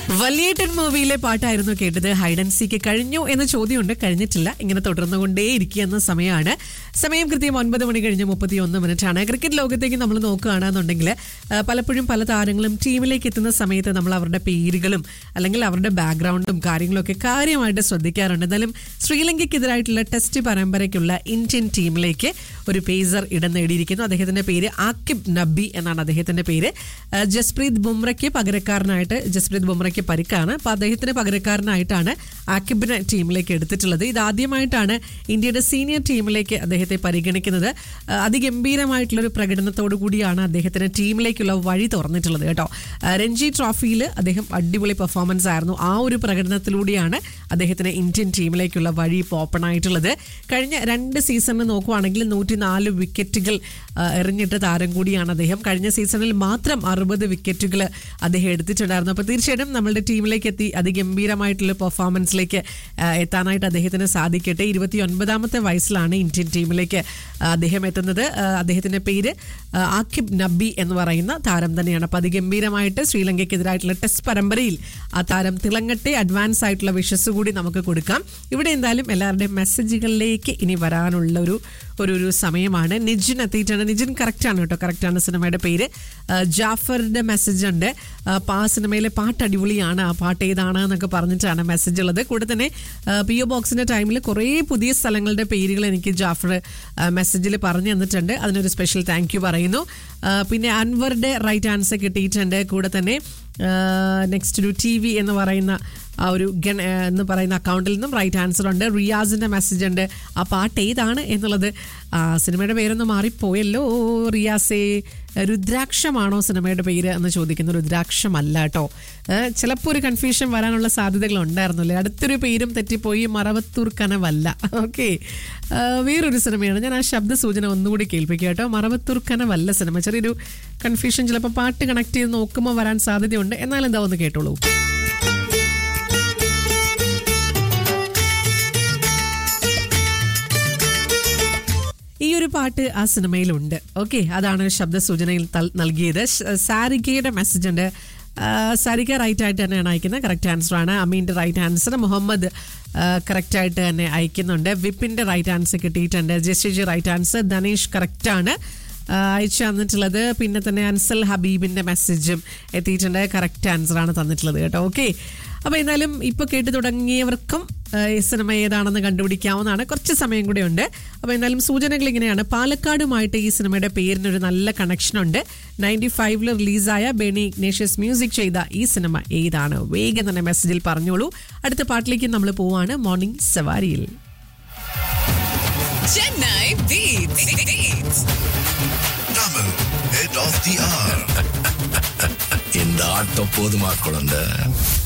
വലിയേട്ടൻ മൂവിയിലെ പാട്ടായിരുന്നു കേട്ടത് ഹൈഡ് ആൻഡ് സീക്ക് കഴിഞ്ഞു എന്ന ചോദ്യമുണ്ട് കഴിഞ്ഞിട്ടില്ല ഇങ്ങനെ തുടർന്നുകൊണ്ടേ ഇരിക്കുന്ന സമയമാണ് സമയം കൃത്യം ഒൻപത് മണി കഴിഞ്ഞ് മുപ്പത്തി ഒന്ന് മിനിറ്റ് ആണ് ക്രിക്കറ്റ് ലോകത്തേക്ക് നമ്മൾ നോക്കുകയാണെന്നുണ്ടെങ്കിൽ ആ, പലപ്പോഴും പല താരങ്ങളും ടീമിലേക്ക് എത്തുന്ന സമയത്ത് നമ്മൾ അവരുടെ പേരുകളും അല്ലെങ്കിൽ അവരുടെ ബാക്ക്ഗ്രൗണ്ടും കാര്യങ്ങളൊക്കെ കാര്യമായിട്ട് ശ്രദ്ധിക്കാറുണ്ട് എന്നാലും ശ്രീലങ്കയ്ക്കെതിരായിട്ടുള്ള ടെസ്റ്റ് പരമ്പരയ്ക്കുള്ള ഇന്ത്യൻ ടീമിലേക്ക് ഒരു പേസർ ഇടം നേടിയിരിക്കുന്നു അദ്ദേഹത്തിന്റെ പേര് ആക്കിബ് നബി എന്നാണ് അദ്ദേഹത്തിന്റെ പേര് ആ, ജസ്പ്രീത് ബുംറയ്ക്ക് പകരക്കാരനായിട്ട് ജസ്പ്രീത് ബുംറയ്ക്ക് പരിക്കാണ് അപ്പൊ അദ്ദേഹത്തിന് പകരക്കാരനായിട്ടാണ് ആക്കിബിനെ ടീമിലേക്ക് എടുത്തിട്ടുള്ളത് ഇത് ആദ്യമായിട്ടാണ് ഇന്ത്യയുടെ സീനിയർ ടീമിലേക്ക് അദ്ദേഹത്തെ പരിഗണിക്കുന്നത് ആ, അതിഗംഭീരമായിട്ടുള്ള ഒരു പ്രകടനത്തോടു കൂടിയാണ് അദ്ദേഹത്തിന് ടീമിലേക്കുള്ള വഴി തുറന്നിട്ടുള്ളത് കേട്ടോ ആ, രഞ്ജി ട്രോഫിയിൽ അദ്ദേഹം അടിപൊളി പെർഫോമൻസ് ആയിരുന്നു ആ ഒരു പ്രകടനത്തിലൂടെയാണ് അദ്ദേഹത്തിന് ഇന്ത്യൻ ടീമിലേക്കുള്ള വഴി ഇപ്പോൾ ഓപ്പൺ ആയിട്ടുള്ളത് കഴിഞ്ഞ രണ്ട് സീസണിൽ നോക്കുവാണെങ്കിൽ നൂറ്റി നാല് വിക്കറ്റുകൾ ആ, എറിഞ്ഞിട്ട താരം കൂടിയാണ് അദ്ദേഹം കഴിഞ്ഞ സീസണിൽ മാത്രം അറുപത് വിക്കറ്റുകൾ അദ്ദേഹം എടുത്തിട്ടുണ്ടായിരുന്നു അപ്പോൾ തീർച്ചയായിട്ടും നമ്മളുടെ ടീമിലേക്ക് എത്തി അതിഗംഭീരമായിട്ടുള്ള പെർഫോമൻസിലേക്ക് ആ, എത്താനായിട്ട് അദ്ദേഹത്തിന് സാധിക്കട്ടെ ഇരുപത്തി ഒൻപതാമത്തെ വയസ്സിലാണ് ഇന്ത്യൻ ടീമിലേക്ക് ആ, അദ്ദേഹം എത്തുന്നത് ആ, അദ്ദേഹത്തിന്റെ പേര് ആ, ആക്കിബ് നബി എന്ന് പറയുന്ന താരം തന്നെയാണ് അപ്പോൾ അതിഗംഭീരമായിട്ട് ശ്രീലങ്കയ്ക്കെതിരായിട്ടുള്ള ടെസ്റ്റ് പരമ്പരയിൽ ആ താരം തിളങ്ങട്ടെ അഡ്വാൻസ് ആയിട്ടുള്ള വിഷസ് കൂടി നമുക്ക് കൊടുക്കാം ഇവിടെ എന്തായാലും എല്ലാവരുടെയും മെസ്സേജുകളിലേക്ക് ഇനി വരാനുള്ള ഒരു ഒരു ഒരു സമയമാണ് നിജിൻ എത്തിയിട്ടാണ് നിജിൻ കറക്റ്റ് ആണ് കേട്ടോ കറക്റ്റ് ആണ് സിനിമയുടെ പേര് ആ, ജാഫറിന്റെ മെസ്സേജ് ഉണ്ട് ആ, അപ്പൊ ആ സിനിമയിലെ പാട്ട് അടിപൊളിയാണ് ആ പാട്ട് ഏതാണ് എന്നൊക്കെ പറഞ്ഞിട്ടാണ് മെസ്സേജ് ഉള്ളത് കൂടെ തന്നെ പി ഒ ബോക്സിന്റെ ടൈമിൽ കുറേ പുതിയ സ്ഥലങ്ങളുടെ പേരുകൾ എനിക്ക് ജാഫർ മെസ്സേജിൽ പറഞ്ഞു തന്നിട്ടുണ്ട് അതിനൊരു സ്പെഷ്യൽ താങ്ക് യു പറയുന്നു ആ, പിന്നെ അൻവറുടെ റൈറ്റ് ആൻസർ കിട്ടിയിട്ടുണ്ട് കൂടെ തന്നെ നെക്സ്റ്റ് ഒരു ടി വി എന്ന് പറയുന്ന ആ ഒരു ഗൺ ആ, എന്ന് പറയുന്ന അക്കൗണ്ടിൽ നിന്നും റൈറ്റ് ആൻസർ ഉണ്ട് റിയാസിന്റെ മെസ്സേജ് ഉണ്ട് ആ പാട്ട് ഏതാണ് എന്നുള്ളത് ആ, സിനിമയുടെ പേരൊന്ന് മാറിപ്പോയല്ലോ റിയാസേ രുദ്രാക്ഷമാണോ സിനിമയുടെ പേര് എന്ന് ചോദിക്കുന്നു രുദ്രാക്ഷമല്ല കേട്ടോ ചിലപ്പോൾ ഒരു കൺഫ്യൂഷൻ വരാനുള്ള സാധ്യതകൾ ഉണ്ടായിരുന്നു അല്ലേ അടുത്തൊരു പേരും തെറ്റിപ്പോയി മറവത്തൂർ കനവല്ല ഓക്കെ വേറൊരു സിനിമയാണ് ഞാൻ ആ ശബ്ദ സൂചന ഒന്നുകൂടി കേൾപ്പിക്കുക കേട്ടോ മറവത്തൂർ കനവല്ല സിനിമ ചെറിയൊരു കൺഫ്യൂഷൻ ചിലപ്പോൾ പാട്ട് കണക്ട് ചെയ്ത് നോക്കുമ്പോൾ വരാൻ സാധ്യതയുണ്ട് എന്നാൽ എന്താ ഒന്ന് കേട്ടോളൂ ഈ ഒരു പാട്ട് ആ സിനിമയിലുണ്ട് ഓക്കെ അതാണ് ശബ്ദ സൂചനയിൽ തൽ- നൽകിയത് ശ- സാരികയുടെ മെസ്സേജ് ഉണ്ട് ആ, സാരിക റൈറ്റ് ആയിട്ട് തന്നെയാണ് അയക്കുന്നത് കറക്റ്റ് ആൻസർ ആണ് അമീൻ്റെ റൈറ്റ് ആൻസർ മുഹമ്മദ് കറക്റ്റ് ആയിട്ട് തന്നെ അയക്കുന്നുണ്ട് വിപ്പിന്റെ റൈറ്റ് ആൻസർ കിട്ടിയിട്ടുണ്ട് ജസ്റ്റിജി റൈറ്റ് ആൻസർ ധനേഷ് കറക്റ്റ് ആണ് ആ, അയച്ചു തന്നിട്ടുള്ളത് പിന്നെ തന്നെ അൻസൽ ഹബീബിന്റെ മെസ്സേജും എത്തിയിട്ടുണ്ട് കറക്റ്റ് ആൻസർ ആണ് തന്നിട്ടുള്ളത് കേട്ടോ ഓക്കെ അപ്പൊ എന്തായാലും ഇപ്പൊ കേട്ടു തുടങ്ങിയവർക്കും ആ, ഈ സിനിമ ഏതാണെന്ന് കണ്ടുപിടിക്കാവുന്നതാണ് കുറച്ച് സമയം കൂടെ ഉണ്ട് അപ്പൊ എന്തായാലും സൂചനകൾ ഇങ്ങനെയാണ് പാലക്കാടുമായിട്ട് ഈ സിനിമയുടെ പേരിനൊരു നല്ല കണക്ഷൻ ഉണ്ട് നയൻറ്റി ഫൈവില് റിലീസായ ബെനി ഇഗ്നേഷ്യസ് മ്യൂസിക് ചെയ്ത ഈ സിനിമ ഏതാണ് വേഗം തന്നെ മെസ്സേജിൽ പറഞ്ഞോളൂ അടുത്ത പാട്ടിലേക്ക് നമ്മൾ പോവാണ് മോർണിംഗ് സവാരിയിൽ Chennai Beats. Beats. Tamil, head of the hour. இந்த ஆட்டம் போதுமா குழந்தை